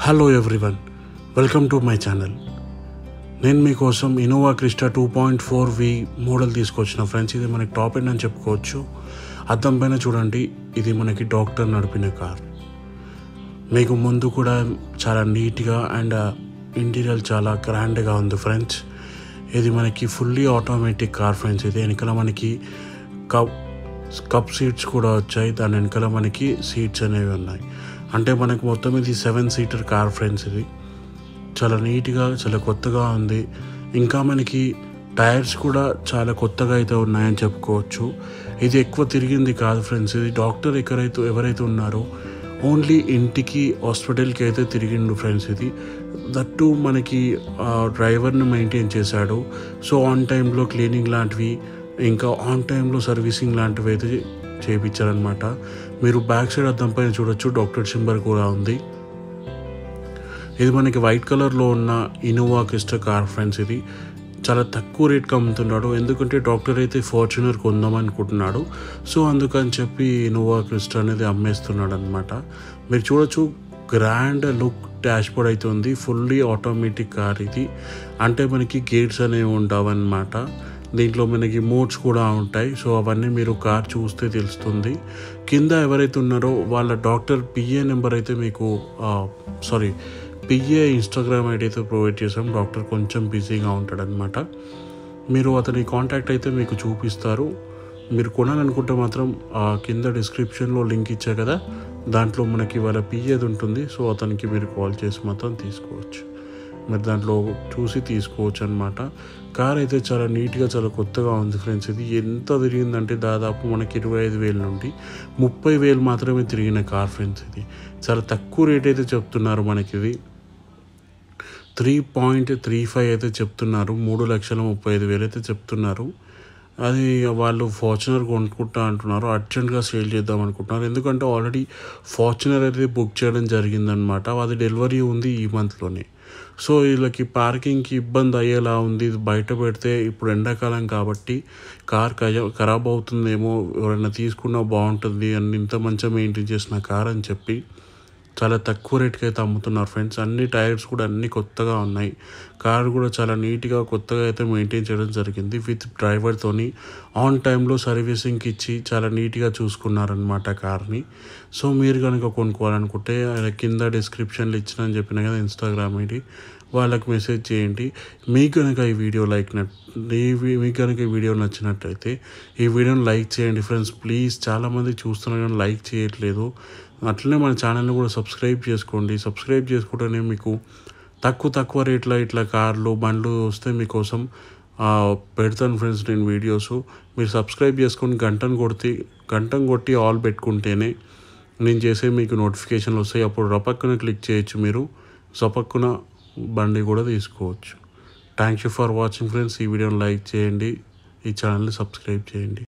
hello everyone welcome to my channel నేను మీకోసం Innova Crysta two point four V model తీసుకొచ్చిన friends ఇది మనకి టాప్ ఎండ్ అని చెప్పుకోవచ్చు అద్దం పైన చూడండి ఇది మనకి డాక్టర్ నడిపిన కార్ మీకు ముందు కూడా చాలా నీట్గా అండ్ ఇంటీరియర్ చాలా గ్రాండ్గా ఉంది ఫ్రెండ్స్ ఇది మనకి ఫుల్లీ ఆటోమేటిక్ కార్ ఫ్రెండ్స్ ఇది వెనకాల మనకి కప్ కప్ సీట్స్ కూడా వచ్చాయి దాని వెనకాల మనకి సీట్స్ అనేవి ఉన్నాయి అంటే మనకు మొత్తం ఇది సెవెన్ సీటర్ కార్ ఫ్రెండ్స్ ఇది చాలా నీట్గా చాలా కొత్తగా ఉంది ఇంకా మనకి టైర్స్ కూడా చాలా కొత్తగా అయితే ఉన్నాయని చెప్పుకోవచ్చు ఇది ఎక్కువ తిరిగింది కాదు ఫ్రెండ్స్ ఇది డాక్టర్ ఎక్కడైతే ఎవరైతే ఉన్నారో ఓన్లీ ఇంటికి హాస్పిటల్కి అయితే తిరిగిండు ఫ్రెండ్స్ ఇది దట్టు మనకి ఆ, డ్రైవర్ని మెయింటైన్ చేశాడు సో ఆన్ టైంలో క్లీనింగ్ లాంటివి ఇంకా ఆన్ టైంలో సర్వీసింగ్ లాంటివి అయితే చేయించారనమాట మీరు బ్యాక్ సైడ్ అద్దం పైన చూడొచ్చు డాక్టర్ సింబర్ కూడా ఉంది ఇది మనకి వైట్ కలర్లో ఉన్న ఇనోవా క్రిస్టా కార్ ఫ్రెండ్స్ ఇది చాలా తక్కువ రేట్కి అమ్ముతున్నాడు ఎందుకంటే డాక్టర్ అయితే ఫార్చునర్ కొందాం అనుకుంటున్నాడు సో అందుకని చెప్పి ఇనోవా క్రిస్టా అనేది అమ్మేస్తున్నాడు అనమాట మీరు చూడొచ్చు గ్రాండ్ లుక్ డాష్ బోర్డ్ అయితే ఉంది ఫుల్లీ ఆటోమేటిక్ కార్ ఇది అంటే మనకి గేట్స్ అనేవి ఉండవన్నమాట దీంట్లో మనకి మోడ్స్ కూడా ఉంటాయి సో అవన్నీ మీరు కార్ చూస్తే తెలుస్తుంది కింద ఎవరైతే ఉన్నారో వాళ్ళ డాక్టర్ పిఏ నెంబర్ అయితే మీకు సారీ పిఏ ఇన్స్టాగ్రామ్ ఐడి అయితే ప్రొవైడ్ చేసాం డాక్టర్ కొంచెం బిజీగా ఉంటాడనమాట మీరు అతని కాంటాక్ట్ అయితే మీకు చూపిస్తారు మీరు కొనాలనుకుంటే మాత్రం ఆ కింద డిస్క్రిప్షన్లో లింక్ ఇచ్చా కదా దాంట్లో మనకి వాళ్ళ పిఏది ఉంటుంది సో అతనికి మీరు కాల్ చేసి మాత్రం తీసుకోవచ్చు మీరు దాంట్లో చూసి తీసుకోవచ్చు అనమాట కార్ అయితే చాలా నీట్గా చాలా కొత్తగా ఉంది ఫ్రెండ్స్ ఇది ఎంత తిరిగిందంటే దాదాపు మనకి ఇరవై ఐదు వేల నుండి ముప్పై వేలు మాత్రమే తిరిగిన కార్ ఫ్రెండ్స్ ఇది చాలా తక్కువ రేట్ అయితే చెప్తున్నారు మనకి ఇది త్రీ పాయింట్ త్రీ ఫైవ్ అయితే చెప్తున్నారు మూడు లక్షల ముప్పై ఐదు వేలు అయితే చెప్తున్నారు అది వాళ్ళు ఫార్చునర్ కొనుక్కుంటా అంటున్నారు అర్జెంట్గా సేల్ చేద్దాం అనుకుంటున్నారు ఎందుకంటే ఆల్రెడీ ఫార్చునర్ అయితే బుక్ చేయడం జరిగిందనమాట అది డెలివరీ ఉంది ఈ మంత్లోనే సో వీళ్ళకి పార్కింగ్కి ఇబ్బంది అయ్యేలా ఉంది ఇది బయట పెడితే ఇప్పుడు ఎండాకాలం కాబట్టి కార్ కజ- ఖరాబ్ అవుతుందేమో ఎవరైనా తీసుకున్నా బాగుంటుంది అని ఇంత మంచిగా మెయింటైన్ చేసిన కార్ అని చెప్పి చాలా తక్కువ రేట్కి అయితే అమ్ముతున్నారు ఫ్రెండ్స్ అన్ని టైర్స్ కూడా అన్ని కొత్తగా ఉన్నాయి కార్ కూడా చాలా నీట్గా కొత్తగా అయితే మెయింటైన్ చేయడం జరిగింది విత్ డ్రైవర్తోని ఆన్ టైంలో సర్వీసింగ్కి ఇచ్చి చాలా నీట్గా చూసుకున్నారనమాట కార్ని సో మీరు కనుక కొనుక్కోవాలనుకుంటే ఆయన కింద డిస్క్రిప్షన్లో ఇచ్చిన అని చెప్పిన కదా ఇన్స్టాగ్రామ్ ఐడి వాళ్ళకి మెసేజ్ చేయండి మీకు కనుక ఈ వీడియో లైక్ మీకు కనుక ఈ వీడియో నచ్చినట్టయితే ఈ వీడియోని లైక్ చేయండి ఫ్రెండ్స్ ప్లీజ్ చాలామంది చూస్తున్నారు కానీ లైక్ చేయట్లేదు అట్లనే మన ఛానల్ని కూడా సబ్స్క్రైబ్ చేసుకోండి సబ్స్క్రైబ్ చేసుకుంటేనే మీకు తక్కువ తక్కువ రేట్లో ఇట్లా కార్లు బండ్లు వస్తే మీకోసం ఆ, పెడతాను ఫ్రెండ్స్ నేను వీడియోస్ మీరు సబ్స్క్రైబ్ చేసుకొని గంటను కొడితే గంటను కొట్టి ఆల్ పెట్టుకుంటేనే నేను చేసే మీకు నోటిఫికేషన్లు వస్తాయి అప్పుడు రపక్కున క్లిక్ చేయొచ్చు మీరు సపక్కున బండి కూడా తీసుకోవచ్చు thank you for watching friends ఈ వీడియోని లైక్ చేయండి ఈ ఛానల్ని సబ్స్క్రైబ్ చేయండి